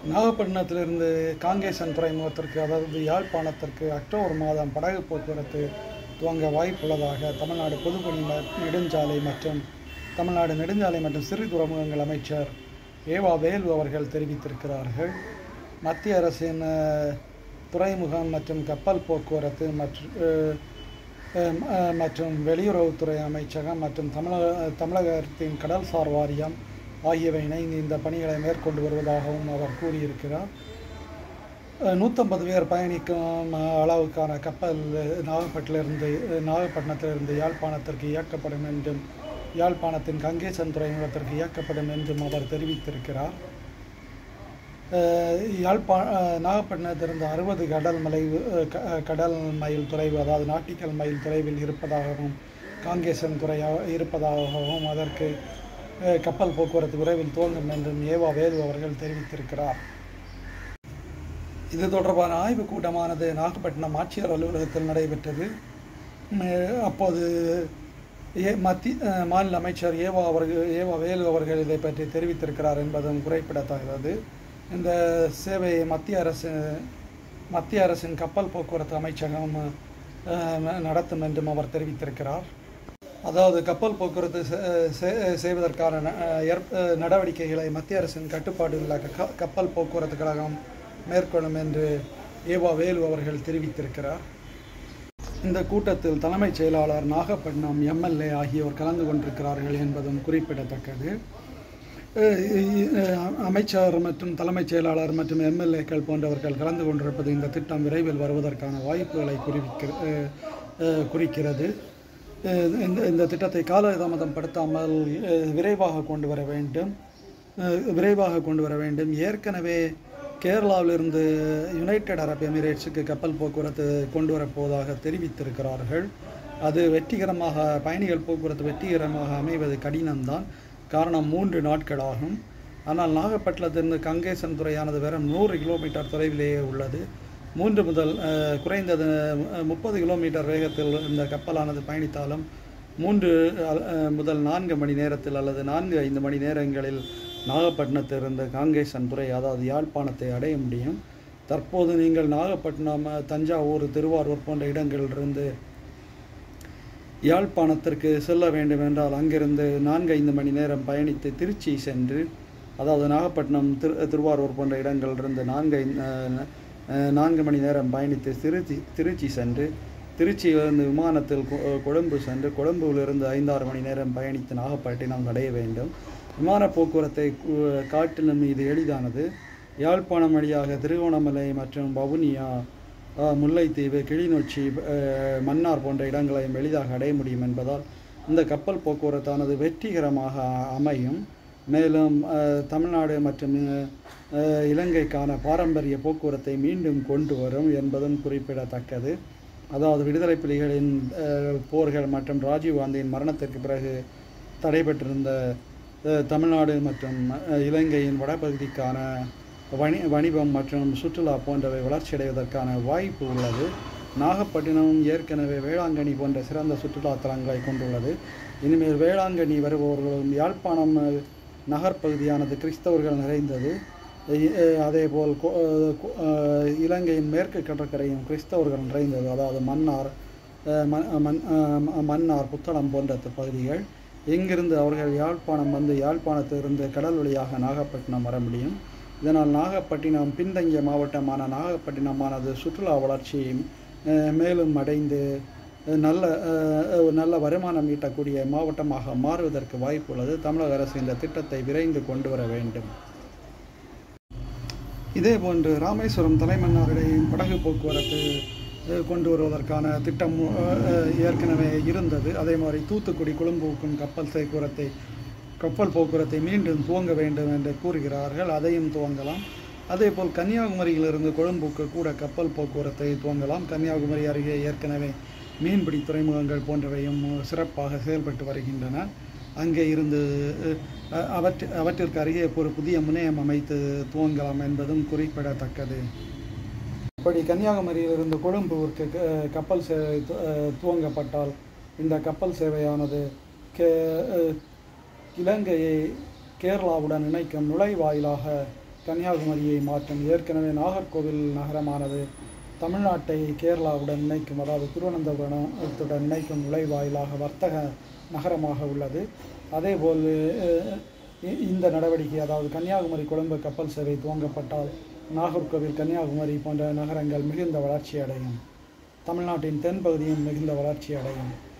நாகப்பட்டினத்திலிருந்து காங்கேசன் துறைமுகத்திற்கு அதாவது யாழ்ப்பாணத்திற்கு அக்டோபர் மாதம் படகு போக்குவரத்து துவங்க வாய்ப்புள்ளதாக தமிழ்நாடு பொதுப்பணி ந- நெடுஞ்சாலை மற்றும் தமிழ்நாடு நெடுஞ்சாலை மற்றும் சிறு துறைமுகங்கள் அமைச்சர் ஏவா வேலு அவர்கள் தெரிவித்திருக்கிறார்கள் மத்திய அரசின் அஹ், துறைமுகம் மற்றும் கப்பல் போக்குவரத்து மற்றும் அஹ், அஹ், அஹ், மற்றும் வெளியுறவுத்துறை அமைச்சகம் மற்றும் தமிழக தமிழகத்தின் கடல்சார் வாரியம் ஆகியவை இணைந்து இந்த பணிகளை மேற்கொண்டு வருவதாகவும் அவர் கூறியிருக்கிறார் அஹ், நூற்றம்பது பேர் பயணிக்கும் அஹ், அளவுக்கான கப்பல் அஹ், நாகப்பட்டிலிருந்து அஹ், நாகப்பட்டினத்திலிருந்து யாழ்ப்பாணத்திற்கு இயக்கப்படும் என்றும் யாழ்ப்பாணத்தின் கங்கேசன் துறைமுகத்திற்கு இயக்கப்படும் என்றும் அவர் தெரிவித்திருக்கிறார் அஹ், யாழ்ப்பா அஹ், நாகப்பட்டினத்திலிருந்து அறுபது கடல் மலைவு அஹ், க- அஹ், கடல் மைல் தொலைவு அதாவது நாட்டிக்கல் மைல் தொலைவில் இருப்பதாகவும் காங்கேசன் துறை இருப்பதாகவும் அதற்கு அஹ், கப்பல் போக்குவரத்து விரைவில் துவங்கும் என்றும் ஏவா வேலு அவர்கள் தெரிவித்திருக்கிறார் இது தொடர்பான ஆய்வுக் கூட்டமானது நாகப்பட்டினம் ஆட்சியர் அலுவலகத்தில் நடைபெற்றது உம், அப்போது ஏ மத்திய அஹ், மாநில அமைச்சர் ஏவா அவர்கள் ஏவா வேலு அவர்கள் இதை பற்றி தெரிவித்திருக்கிறார் என்பதும் குறிப்பிடத்தக்கது இந்த சேவையை மத்திய அரசு மத்திய அரசின் கப்பல் போக்குவரத்து அமைச்சகம் அஹ், ந- நடத்தும் என்றும் அவர் தெரிவித்திருக்கிறார் அதாவது கப்பல் போக்குவரத்து செ- செ- செய்வதற்கான ந- ஏற்ப- நடவடிக்கைகளை மத்திய அரசின் கட்டுப்பாடு உள்ள க- கப்பல் போக்குவரத்து கழகம் மேற்கொள்ளும் என்று ஏவா வேலு அவர்கள் தெரிவித்திருக்கிறார் இந்த கூட்டத்தில் தலைமைச் செயலாளர் நாகப்பட்டினம் எம்எல்ஏ ஆகியோர் கலந்து கொண்டிருக்கிறார்கள் என்பதும் குறிப்பிடத்தக்கது அஹ் இ- அஹ் அமைச்சர் மற்றும் தலைமைச் செயலாளர் மற்றும் எம்எல்ஏக்கள் போன்றவர்கள் கலந்து கொண்டிருப்பது இந்த திட்டம் விரைவில் வருவதற்கான வாய்ப்புகளை குறிவிக்கிற அஹ் அஹ் குறிக்கிறது அஹ் இந்த இந்த திட்டத்தை காலதாமதம் படுத்தாமல் அஹ் விரைவாக கொண்டு வர வேண்டும் அஹ் விரைவாக கொண்டு வர வேண்டும் ஏற்கனவே கேரளாவிலிருந்து யுனைடெட் அரப் எமிரேட்ஸுக்கு கப்பல் போக்குவரத்து கொண்டு வரப்போவதாக தெரிவித்திருக்கிறார்கள் அது வெற்றிகரமாக பயணிகள் போக்குவரத்து வெற்றிகரமாக அமைவது கடினம்தான் காரணம் மூன்று நாட்களாகும் ஆனால் நாகப்பட்டினத்திலிருந்து கங்கேசன் துறையானது வெறும் நூறு கிலோமீட்டர் தொலைவிலேயே உள்ளது மூன்று முதல் அஹ், குறைந்தது முப்பது கிலோமீட்டர் வேகத்தில் இந்த கப்பலானது பயணித்தாலும் மூன்று அஹ், முதல் நான்கு மணி நேரத்தில் அல்லது நான்கு ஐந்து மணி நேரங்களில் நாகப்பட்டினத்திலிருந்து காங்கேசன் துறை அதாவது யாழ்ப்பாணத்தை அடைய முடியும் தற்போது நீங்கள் நாகப்பட்டினம் தஞ்சாவூர் திருவாரூர் போன்ற இடங்களிலிருந்து யாழ்ப்பாணத்திற்கு செல்ல வேண்டும் என்றால் அங்கிருந்து நான்கு ஐந்து மணி நேரம் பயணித்து திருச்சி சென்று அதாவது நாகப்பட்டினம் திரு திருவாரூர் போன்ற இடங்களிலிருந்து நான்கு ஐந்து அஹ், அஹ், நான்கு மணி நேரம் பயணித்து திருச்சி திருச்சி சென்று திருச்சியிலிருந்து விமானத்தில் கொ- கொழும்பு சென்று கொழும்புவிலிருந்து ஐந்தாறு மணி நேரம் பயணித்து நாகப்பட்டினம் அடைய வேண்டும் விமான போக்குவரத்தை கு- காட்டிலும் இது எளிதானது யாழ்ப்பாணம் வழியாக திருகோணமலை மற்றும் வவுனியா அஹ், முல்லைத்தீவு கிளிநொச்சி அஹ், மன்னார் போன்ற இடங்களையும் எளிதாக அடைய முடியும் என்பதால் இந்த கப்பல் போக்குவரத்தானது வெற்றிகரமாக அமையும் மேலும் அஹ், தமிழ்நாடு மற்றும் அஹ், இலங்கைக்கான பாரம்பரிய போக்குவரத்தை மீண்டும் கொண்டு வரும் என்பதும் குறிப்பிடத்தக்கது அதாவது விடுதலை புலிகளின் அஹ், போர்கள் மற்றும் ராஜீவ்காந்தியின் மரணத்திற்கு பிறகு தடைபெற்றிருந்த அஹ், தமிழ்நாடு மற்றும் அஹ், இலங்கையின் வடபகுதிக்கான வணி வணிகம் மற்றும் சுற்றுலா போன்றவை வளர்ச்சியடைவதற்கான வாய்ப்பு உள்ளது நாகப்பட்டினம் ஏற்கனவே வேளாங்கண்ணி போன்ற சிறந்த சுற்றுலா தலங்களை கொண்டுள்ளது இனிமேல் வேளாங்கண்ணி வருபவர்களும் யாழ்ப்பாணம் அஹ், நகர்ப்பகுதியானது கிறிஸ்தவர்கள் நிறைந்தது இ- அஹ், அதேபோல் கொ- அஹ், கொ- அஹ், இலங்கையின் மேற்கு கடற்கரையும் கிறிஸ்தவர்கள் நிறைந்தது அதாவது மன்னார் அஹ், மன் மன் அஹ், ம- மன்னார் புத்தளம் போன்ற த- பகுதிகள் இங்கிருந்து அவர்கள் யாழ்ப்பாணம் வந்து யாழ்ப்பாணத்திலிருந்து கடல் வழியாக நாகப்பட்டினம் வர முடியும் இதனால் நாகப்பட்டினம் பின்தங்கிய மாவட்டமான நாகப்பட்டினமானது சுற்றுலா வளர்ச்சி அஹ், மேலும் அடைந்து அஹ், நல்ல அஹ், அஹ், நல்ல வருமானம் ஈட்டக்கூடிய மாவட்டமாக மாறுவதற்கு வாய்ப்பு உள்ளது தமிழக அரசு இந்த திட்டத்தை விரைந்து கொண்டு வர வேண்டும் இதேபோன்று ராமேஸ்வரம் தலைமன்னாரிடையும் படகு போக்குவரத்து அஹ், கொண்டு வருவதற்கான திட்டம் அஹ், அஹ், ஏற்கனவே இருந்தது அதே மாதிரி தூத்துக்குடி கொழும்புக்கும் கப்பல் போக்குவரத்தை கப்பல் போக்குவரத்தை மீண்டும் துவங்க வேண்டும் என்று கூறுகிறார்கள் அதையும் துவங்கலாம் அதேபோல் கன்னியாகுமரியிலிருந்து கொழும்புக்கு கூட கப்பல் போக்குவரத்தை துவங்கலாம் கன்னியாகுமரி அருகே ஏற்கனவே மீன்பிடி துறைமுகங்கள் போன்றவையும் சிறப்பாக செயல்பட்டு வருகின்றன அங்கே இருந்து அஹ், அவற்று அவற்றிற்கு அருகே ஒரு புதிய முனையம் அமைத்து துவங்கலாம் என்பதும் குறிப்பிடத்தக்கது இப்படி கன்னியாகுமரியிலிருந்து கொழும்புவிற்கு க- கப்பல் சேவை து- அஹ், துவங்கப்பட்டால் இந்த கப்பல் சேவையானது கே அஹ், இலங்கையை கேரளாவுடன் இணைக்கும் நுழைவாயிலாக கன்னியாகுமரியை மாற்றும் ஏற்கனவே நாகர்கோவில் நகரமானது தமிழ்நாட்டை கேரளாவுடன் இணைக்கும் அதாவது திருவனந்தபுரத்துடன் இணைக்கும் நுழைவாயிலாக வர்த்தக நகரமாக உள்ளது அதேபோல் அஹ், இ- இந்த நடவடிக்கை அதாவது கன்னியாகுமரி கொழும்பு கப்பல் சேவை துவங்கப்பட்டால் நாகர்கோவில் கன்னியாகுமரி போன்ற நகரங்கள் மிகுந்த வளர்ச்சி அடையும் தமிழ்நாட்டின் தென்பகுதியும் மிகுந்த வளர்ச்சி அடையும்